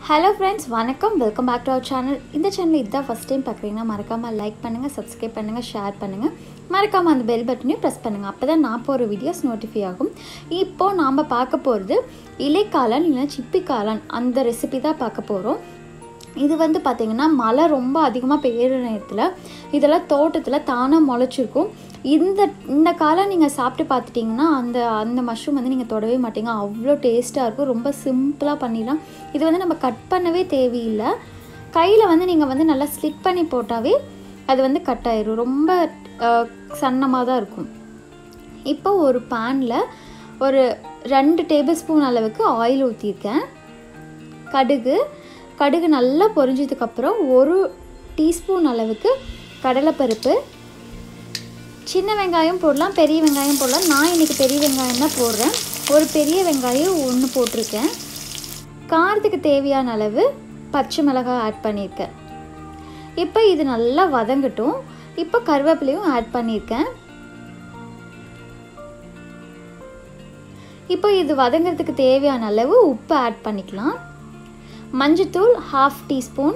hello friends வணக்கம் welcome back to our channel இந்த channel இதுதான் ஃபஸ்ட் டைம் பார்க்குறீங்கன்னா மறக்காமல் லைக் பண்ணுங்கள் சப்ஸ்கிரைப் பண்ணுங்கள் ஷேர் பண்ணுங்கள் மறக்காமல் அந்த பெல் பட்டனையும் ப்ரெஸ் பண்ணுங்கள் அப்போ தான் நான் போகிற வீடியோஸ் நோட்டிஃபை ஆகும் இப்போது நாம் பார்க்க போகிறது இலைக்காளான் இல்லைன்னா சிப்பி காளான் அந்த ரெசிபி தான் பார்க்க போகிறோம் இது வந்து பார்த்திங்கன்னா மழை ரொம்ப அதிகமாக பெய்யுற நேரத்தில் இதெல்லாம் தோட்டத்தில் தானாக முளைச்சிருக்கும் இந்த இந்த காலம் நீங்கள் சாப்பிட்டு பார்த்துட்டிங்கன்னா அந்த அந்த மஷ்ரூம் வந்து நீங்கள் தொடவே மாட்டீங்க அவ்வளோ டேஸ்ட்டாக இருக்கும் ரொம்ப சிம்பிளாக பண்ணிடலாம் இது வந்து நம்ம கட் பண்ணவே தேவையில்லை கையில் வந்து நீங்கள் வந்து நல்லா ஸ்லிப் பண்ணி போட்டாவே அது வந்து கட் ஆயிரும் ரொம்ப சன்னமாக தான் இருக்கும் இப்போ ஒரு பேனில் ஒரு ரெண்டு டேபிள் ஸ்பூன் அளவுக்கு ஆயில் ஊற்றிருக்கேன் கடுகு கடுகு நல்லா பொரிஞ்சதுக்கப்புறம் ஒரு டீஸ்பூன் அளவுக்கு கடலைப்பருப்பு சின்ன வெங்காயம் போடலாம் பெரிய வெங்காயம் போடலாம் நான் இன்றைக்கி பெரிய வெங்காயம் தான் போடுறேன் ஒரு பெரிய வெங்காயம் ஒன்று போட்டிருக்கேன் காரத்துக்கு தேவையான அளவு பச்சை மிளகாய் ஆட் பண்ணியிருக்கேன் இப்போ இது நல்லா வதங்கட்டும் இப்போ கருவேப்பிலையும் ஆட் பண்ணியிருக்கேன் இப்போ இது வதங்கிறதுக்கு தேவையான அளவு உப்பு ஆட் பண்ணிக்கலாம் மஞ்சத்தூள் ஹாஃப் டீஸ்பூன்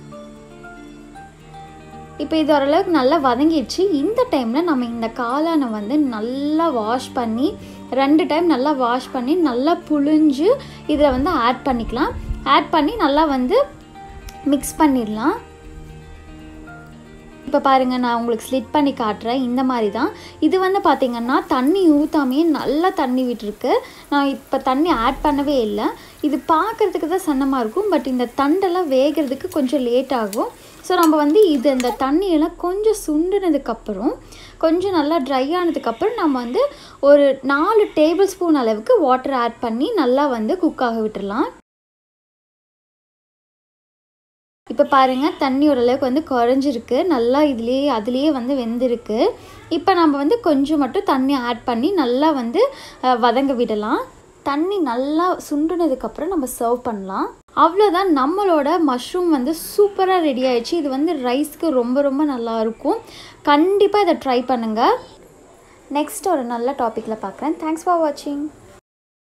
இப்போ இது ஓரளவுக்கு நல்லா வதங்கிடுச்சு இந்த டைமில் நம்ம இந்த காளானை வந்து நல்லா வாஷ் பண்ணி ரெண்டு டைம் நல்லா வாஷ் பண்ணி நல்லா புழிஞ்சு இதில் வந்து ஆட் பண்ணிக்கலாம் ஆட் பண்ணி நல்லா வந்து மிக்ஸ் பண்ணிடலாம் இப்போ பாருங்கள் நான் உங்களுக்கு ஸ்லிட் பண்ணி காட்டுறேன் இந்த மாதிரி தான் இது வந்து பார்த்திங்கன்னா தண்ணி ஊற்றாமையே நல்லா தண்ணி விட்டுருக்கு நான் இப்போ தண்ணி ஆட் பண்ணவே இல்லை இது பார்க்குறதுக்கு தான் சன்னமாக இருக்கும் பட் இந்த தண்டெல்லாம் வேகிறதுக்கு கொஞ்சம் லேட் ஆகும் ஸோ நம்ம வந்து இது இந்த தண்ணியெல்லாம் கொஞ்சம் சுண்டுனதுக்கப்புறம் கொஞ்சம் நல்லா ட்ரை ஆனதுக்கப்புறம் நம்ம வந்து ஒரு நாலு டேபிள் ஸ்பூன் அளவுக்கு வாட்டர் ஆட் பண்ணி நல்லா வந்து குக் ஆக விட்டுடலாம் இப்போ பாருங்கள் தண்ணி ஓரளவுக்கு வந்து குறைஞ்சிருக்கு நல்லா இதுலேயே அதுலேயே வந்து வெந்திருக்கு இப்போ நம்ம வந்து கொஞ்சம் மட்டும் தண்ணி ஆட் பண்ணி நல்லா வந்து வதங்க விடலாம் தண்ணி நல்லா சுண்டுனதுக்கப்புறம் நம்ம சர்வ் பண்ணலாம் அவ்வளோதான் நம்மளோட மஷ்ரூம் வந்து சூப்பராக ரெடி ஆயிடுச்சு இது வந்து ரைஸ்க்கு ரொம்ப ரொம்ப நல்லாயிருக்கும் கண்டிப்பாக இதை ட்ரை பண்ணுங்கள் நெக்ஸ்ட் ஒரு நல்ல டாப்பிக்கில் பார்க்குறேன் தேங்க்ஸ் ஃபார் வாட்சிங்